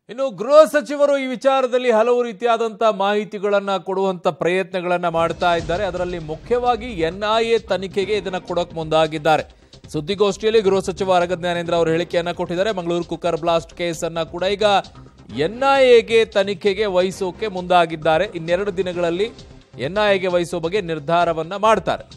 ಇನ್ನು ಗೃಹ ಸಚಿವರು ಈ ವಿಚಾರದಲ್ಲಿ ಹಲವು ರೀತಿಯಾದಂಥ ಮಾಹಿತಿಗಳನ್ನ ಕೊಡುವಂತ ಪ್ರಯತ್ನಗಳನ್ನ ಮಾಡ್ತಾ ಇದ್ದಾರೆ ಅದರಲ್ಲಿ ಮುಖ್ಯವಾಗಿ ಎನ್ಐಎ ತನಿಖೆಗೆ ಇದನ್ನ ಕೊಡಕ್ ಮುಂದಾಗಿದ್ದಾರೆ ಸುದ್ದಿಗೋಷ್ಠಿಯಲ್ಲಿ ಗೃಹ ಸಚಿವ ಅರಗ ಜ್ಞಾನೇಂದ್ರ ಅವರು ಹೇಳಿಕೆಯನ್ನ ಕೊಟ್ಟಿದ್ದಾರೆ ಮಂಗಳೂರು ಕುಕ್ಕರ್ ಬ್ಲಾಸ್ಟ್ ಕೇಸ್ ಅನ್ನ ಕೂಡ ಈಗ ಎನ್ಐಎಗೆ ತನಿಖೆಗೆ ವಹಿಸೋಕೆ ಮುಂದಾಗಿದ್ದಾರೆ ಇನ್ನೆರಡು ದಿನಗಳಲ್ಲಿ ಎನ್ಐಎಗೆ ವಹಿಸೋ ಬಗ್ಗೆ ನಿರ್ಧಾರವನ್ನ ಮಾಡ್ತಾರೆ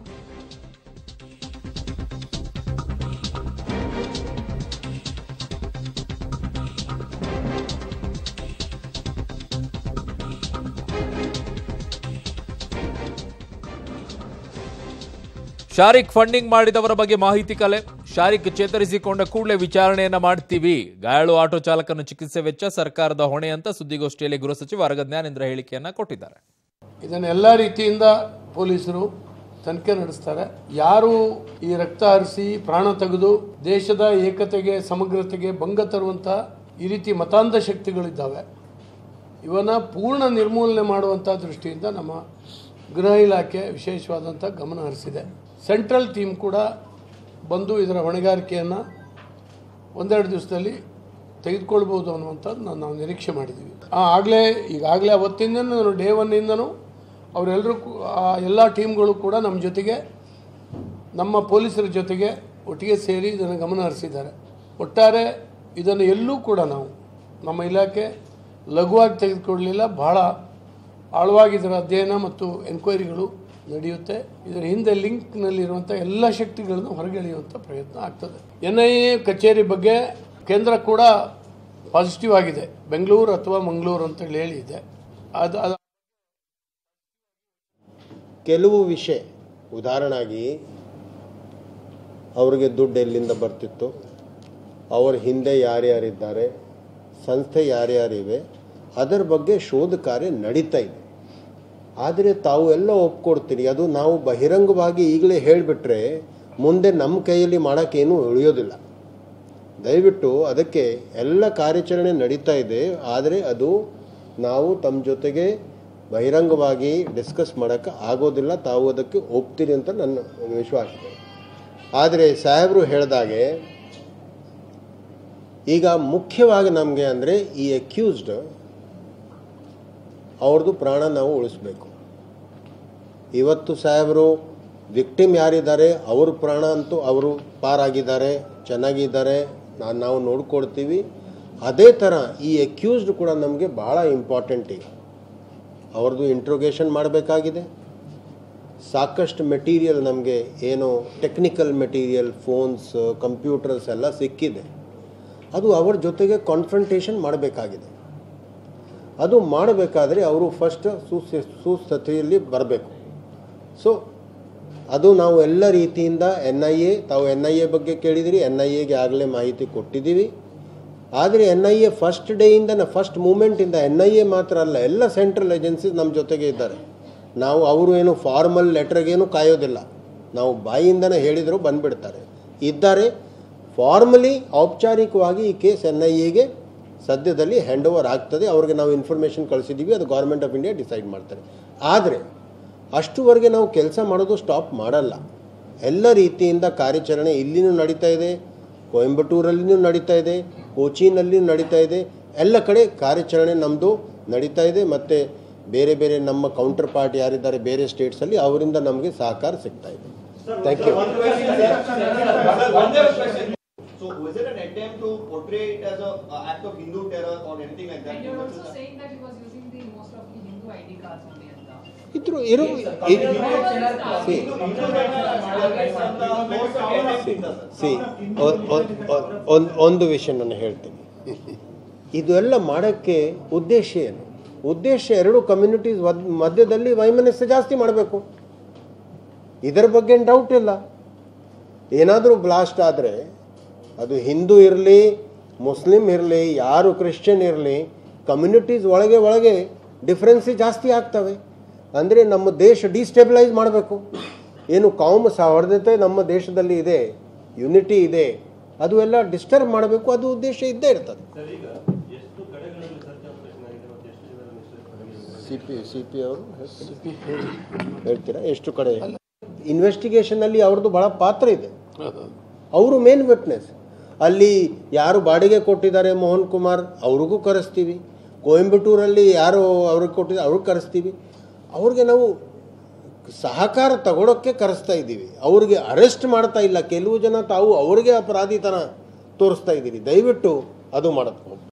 ಶಾರಿಕ್ ಫಂಡಿಂಗ್ ಮಾಡಿದವರ ಬಗ್ಗೆ ಮಾಹಿತಿ ಕಲೆ ಶಾರಿಕ್ ಚೇತರಿಸಿಕೊಂಡ ಕೂಡಲೇ ವಿಚಾರಣೆಯನ್ನ ಮಾಡ್ತೀವಿ ಗಾಯಾಳು ಆಟೋ ಚಾಲಕನ ಚಿಕಿತ್ಸೆ ವೆಚ್ಚ ಸರ್ಕಾರದ ಹೊಣೆ ಅಂತ ಸುದ್ದಿಗೋಷ್ಠಿಯಲ್ಲಿ ಗೃಹ ಸಚಿವ ಅರಗ ಜ್ಞಾನೇಂದ್ರ ಹೇಳಿಕೆಯನ್ನ ಕೊಟ್ಟಿದ್ದಾರೆ ಇದನ್ನೆಲ್ಲ ರೀತಿಯಿಂದ ಪೊಲೀಸರು ತನಿಖೆ ನಡೆಸ್ತಾರೆ ಯಾರು ಈ ರಕ್ತ ಹರಿಸಿ ಪ್ರಾಣ ತೆಗೆದು ದೇಶದ ಏಕತೆಗೆ ಸಮಗ್ರತೆಗೆ ಭಂಗ ತರುವಂಥ ಈ ರೀತಿ ಮತಾಂಧ ಶಕ್ತಿಗಳಿದ್ದಾವೆ ಇವನ್ನ ಪೂರ್ಣ ನಿರ್ಮೂಲನೆ ಮಾಡುವಂಥ ದೃಷ್ಟಿಯಿಂದ ನಮ್ಮ ಗೃಹ ಇಲಾಖೆ ವಿಶೇಷವಾದಂಥ ಗಮನ ಹರಿಸಿದೆ ಸೆಂಟ್ರಲ್ ಟೀಮ್ ಕೂಡ ಬಂದು ಇದರ ಹೊಣೆಗಾರಿಕೆಯನ್ನು ಒಂದೆರಡು ದಿವಸದಲ್ಲಿ ತೆಗೆದುಕೊಳ್ಬೋದು ಅನ್ನುವಂಥದ್ದು ನಾನು ನಾವು ನಿರೀಕ್ಷೆ ಮಾಡಿದ್ದೀವಿ ಆಗಲೇ ಈಗಾಗಲೇ ಅವತ್ತಿಂದ ನಾನು ಡೇ ಒನ್ನಿಂದನೂ ಅವರೆಲ್ಲರೂ ಎಲ್ಲ ಟೀಮ್ಗಳು ಕೂಡ ನಮ್ಮ ಜೊತೆಗೆ ನಮ್ಮ ಪೊಲೀಸರ ಜೊತೆಗೆ ಒಟ್ಟಿಗೆ ಸೇರಿ ಇದನ್ನು ಗಮನ ಹರಿಸಿದ್ದಾರೆ ಒಟ್ಟಾರೆ ಇದನ್ನು ಎಲ್ಲೂ ಕೂಡ ನಾವು ನಮ್ಮ ಇಲಾಖೆ ಲಘುವಾಗಿ ತೆಗೆದುಕೊಳ್ಳಲಿಲ್ಲ ಬಹಳ ಆಳವಾಗಿ ಇದರ ಅಧ್ಯಯನ ಮತ್ತು ಎನ್ಕ್ವೈರಿಗಳು ನಡೆಯುತ್ತೆ ಇದರ ಹಿಂದೆ ಲಿಂಕ್ನಲ್ಲಿರುವಂಥ ಎಲ್ಲ ಶಕ್ತಿಗಳನ್ನು ಹೊರಗೆಳೆಯುವಂಥ ಪ್ರಯತ್ನ ಆಗ್ತದೆ ಎನ್ ಐ ಎ ಕಚೇರಿ ಬಗ್ಗೆ ಕೇಂದ್ರ ಕೂಡ ಪಾಸಿಟಿವ್ ಆಗಿದೆ ಬೆಂಗಳೂರು ಅಥವಾ ಮಂಗಳೂರು ಅಂತೇಳಿ ಹೇಳಿದೆ ಅದು ಅದು ಕೆಲವು ವಿಷಯ ಉದಾಹರಣೆಯಾಗಿ ಅವ್ರಿಗೆ ದುಡ್ಡು ಎಲ್ಲಿಂದ ಬರ್ತಿತ್ತು ಅವ್ರ ಹಿಂದೆ ಯಾರ್ಯಾರಿದ್ದಾರೆ ಸಂಸ್ಥೆ ಯಾರ್ಯಾರಿವೆ ಅದರ ಬಗ್ಗೆ ಶೋಧ ಕಾರ್ಯ ನಡೀತಾ ಇದೆ ಆದರೆ ತಾವು ಎಲ್ಲ ಒಪ್ಕೊಡ್ತೀರಿ ಅದು ನಾವು ಬಹಿರಂಗವಾಗಿ ಈಗಲೇ ಹೇಳಿಬಿಟ್ರೆ ಮುಂದೆ ನಮ್ಮ ಕೈಯಲ್ಲಿ ಮಾಡೋಕ್ಕೇನು ಉಳಿಯೋದಿಲ್ಲ ದಯವಿಟ್ಟು ಅದಕ್ಕೆ ಎಲ್ಲ ಕಾರ್ಯಾಚರಣೆ ನಡೀತಾ ಇದೆ ಆದರೆ ಅದು ನಾವು ತಮ್ಮ ಜೊತೆಗೆ ಬಹಿರಂಗವಾಗಿ ಡಿಸ್ಕಸ್ ಮಾಡೋಕ್ಕೆ ಆಗೋದಿಲ್ಲ ತಾವು ಅದಕ್ಕೆ ಒಪ್ತೀರಿ ಅಂತ ನನ್ನ ವಿಶ್ವಾಸ ಇದೆ ಆದರೆ ಸಾಹೇಬರು ಹೇಳಿದಾಗೆ ಈಗ ಮುಖ್ಯವಾಗಿ ನಮಗೆ ಅಂದರೆ ಈ ಅಕ್ಯೂಸ್ಡ್ ಅವ್ರದ್ದು ಪ್ರಾಣ ನಾವು ಉಳಿಸ್ಬೇಕು ಇವತ್ತು ಸಾಹೇಬರು ವಿಕ್ಟಿಮ್ ಯಾರಿದ್ದಾರೆ ಅವ್ರ ಪ್ರಾಣ ಅಂತೂ ಅವರು ಪಾರಾಗಿದ್ದಾರೆ ಚೆನ್ನಾಗಿದ್ದಾರೆ ನಾನು ನಾವು ನೋಡ್ಕೊಡ್ತೀವಿ ಅದೇ ಥರ ಈ ಅಕ್ಯೂಸ್ಡ್ ಕೂಡ ನಮಗೆ ಭಾಳ ಇಂಪಾರ್ಟೆಂಟ್ ಈಗ ಅವ್ರದ್ದು ಇಂಟ್ರೋಗೇಷನ್ ಮಾಡಬೇಕಾಗಿದೆ ಸಾಕಷ್ಟು ಮೆಟೀರಿಯಲ್ ನಮಗೆ ಏನು ಟೆಕ್ನಿಕಲ್ ಮೆಟೀರಿಯಲ್ ಫೋನ್ಸ್ ಕಂಪ್ಯೂಟರ್ಸ್ ಎಲ್ಲ ಸಿಕ್ಕಿದೆ ಅದು ಅವ್ರ ಜೊತೆಗೆ ಕಾನ್ಫ್ರಂಟೇಷನ್ ಮಾಡಬೇಕಾಗಿದೆ ಅದು ಮಾಡಬೇಕಾದ್ರೆ ಅವರು ಫಸ್ಟ್ ಸುಸ್ಥಿ ಸುಸ್ಥಿತಿಯಲ್ಲಿ ಬರಬೇಕು ಸೊ ಅದು ನಾವು ಎಲ್ಲ ರೀತಿಯಿಂದ ಎನ್ ಐ ಎ ತಾವು ಎನ್ ಐ ಎ ಬಗ್ಗೆ ಕೇಳಿದಿರಿ ಎನ್ ಐ ಎಗೆ ಆಗಲೇ ಮಾಹಿತಿ ಕೊಟ್ಟಿದ್ದೀವಿ ಆದರೆ ಎನ್ ಐ ಎ ಫಸ್ಟ್ ಡೇಯಿಂದ ಫಸ್ಟ್ ಮೂಮೆಂಟಿಂದ ಎನ್ ಐ ಎ ಮಾತ್ರ ಅಲ್ಲ ಎಲ್ಲ ಸೆಂಟ್ರಲ್ ಏಜೆನ್ಸೀಸ್ ನಮ್ಮ ಜೊತೆಗೆ ಇದ್ದಾರೆ ನಾವು ಅವರು ಏನು ಫಾರ್ಮಲ್ ಲೆಟ್ರಿಗೇನು ಕಾಯೋದಿಲ್ಲ ನಾವು ಬಾಯಿಯಿಂದನೇ ಹೇಳಿದರೂ ಬಂದುಬಿಡ್ತಾರೆ ಇದ್ದಾರೆ ಫಾರ್ಮಲಿ ಔಪಚಾರಿಕವಾಗಿ ಈ ಕೇಸ್ ಎನ್ ಐ ಎಗೆ ಸದ್ಯದಲ್ಲಿ ಹ್ಯಾಂಡ್ ಓವರ್ ಆಗ್ತದೆ ಅವ್ರಿಗೆ ನಾವು ಇನ್ಫಾರ್ಮೇಷನ್ ಕಳಿಸಿದ್ದೀವಿ ಅದು ಗೌರ್ಮೆಂಟ್ ಆಫ್ ಇಂಡಿಯಾ ಡಿಸೈಡ್ ಮಾಡ್ತಾರೆ ಆದರೆ ಅಷ್ಟುವರೆಗೆ ನಾವು ಕೆಲಸ ಮಾಡೋದು ಸ್ಟಾಪ್ ಮಾಡಲ್ಲ ಎಲ್ಲ ರೀತಿಯಿಂದ ಕಾರ್ಯಾಚರಣೆ ಇಲ್ಲಿನೂ ನಡೀತಾ ಇದೆ ಕೊಯಂಬತ್ತೂರಲ್ಲಿನೂ ನಡೀತಾ ಇದೆ ಕೋಚಿನಲ್ಲಿಯೂ ನಡೀತಾ ಇದೆ ಎಲ್ಲ ಕಡೆ ಕಾರ್ಯಾಚರಣೆ ನಮ್ಮದು ನಡೀತಾ ಇದೆ ಮತ್ತು ಬೇರೆ ಬೇರೆ ನಮ್ಮ ಕೌಂಟರ್ ಪಾರ್ಟ್ ಯಾರಿದ್ದಾರೆ ಬೇರೆ ಸ್ಟೇಟ್ಸಲ್ಲಿ ಅವರಿಂದ ನಮಗೆ ಸಹಕಾರ ಸಿಗ್ತಾ ಇದೆ thank you So was it an attempt to portray it as a uh, act of Hindu terror or anything like that? And you're also saying that he was using the most of the Hindu ID cards only and stuff. ಇದ್ರು ಇರು C ಒಂದು ಒಂದು ವಿಷಯ ನಾನು ಹೇಳ್ತೀನಿ ಇದು ಎಲ್ಲ ಮಾಡೋಕ್ಕೆ ಉದ್ದೇಶ ಏನು ಉದ್ದೇಶ ಎರಡು ಕಮ್ಯುನಿಟೀಸ್ ಮಧ್ಯದಲ್ಲಿ ವೈಮನಸ್ಸು ಜಾಸ್ತಿ ಮಾಡಬೇಕು ಇದರ ಬಗ್ಗೆ ಏನು ಡೌಟ್ ಇಲ್ಲ ಏನಾದರೂ ಬ್ಲಾಸ್ಟ್ ಆದರೆ ಅದು ಹಿಂದೂ ಇರಲಿ ಮುಸ್ಲಿಮ್ ಇರಲಿ ಯಾರು ಕ್ರಿಶ್ಚಿಯನ್ ಇರಲಿ ಕಮ್ಯುನಿಟೀಸ್ ಒಳಗೆ ಒಳಗೆ ಡಿಫ್ರೆನ್ಸಿ ಜಾಸ್ತಿ ಆಗ್ತವೆ ಅಂದರೆ ನಮ್ಮ ದೇಶ ಡಿಸ್ಟೆಬಿಲೈಸ್ ಮಾಡಬೇಕು ಏನು ಕಾಮ ಸೌಹಾರ್ದತೆ ನಮ್ಮ ದೇಶದಲ್ಲಿ ಇದೆ ಯುನಿಟಿ ಇದೆ ಅದು ಎಲ್ಲ ಡಿಸ್ಟರ್ಬ್ ಮಾಡಬೇಕು ಅದು ಉದ್ದೇಶ ಇದ್ದೇ ಇರ್ತದೆ ಸಿ ಪಿ ಸಿ ಪಿ ಅವರು ಹೇಳ್ತೀರಾ ಎಷ್ಟು ಕಡೆ ಇನ್ವೆಸ್ಟಿಗೇಷನಲ್ಲಿ ಅವ್ರದ್ದು ಬಹಳ ಪಾತ್ರ ಇದೆ ಅವರು ಮೇನ್ ವಿಟ್ನೆಸ್ ಅಲ್ಲಿ ಯಾರು ಬಾಡಿಗೆ ಕೊಟ್ಟಿದ್ದಾರೆ ಮೋಹನ್ ಕುಮಾರ್ ಅವ್ರಿಗೂ ಕರೆಸ್ತೀವಿ ಕೊಯಂಬತ್ತೂರಲ್ಲಿ ಯಾರು ಅವ್ರಿಗೆ ಕೊಟ್ಟಿದ್ದಾರೆ ಅವ್ರಿಗೆ ಕರೆಸ್ತೀವಿ ಅವ್ರಿಗೆ ನಾವು ಸಹಕಾರ ತಗೊಳಕ್ಕೆ ಕರೆಸ್ತಾ ಇದ್ದೀವಿ ಅವ್ರಿಗೆ ಅರೆಸ್ಟ್ ಮಾಡ್ತಾ ಇಲ್ಲ ಕೆಲವು ಜನ ತಾವು ಅವ್ರಿಗೆ ಅಪರಾಧಿತನ ತೋರಿಸ್ತಾ ಇದ್ದೀರಿ ದಯವಿಟ್ಟು ಅದು ಮಾಡೋದು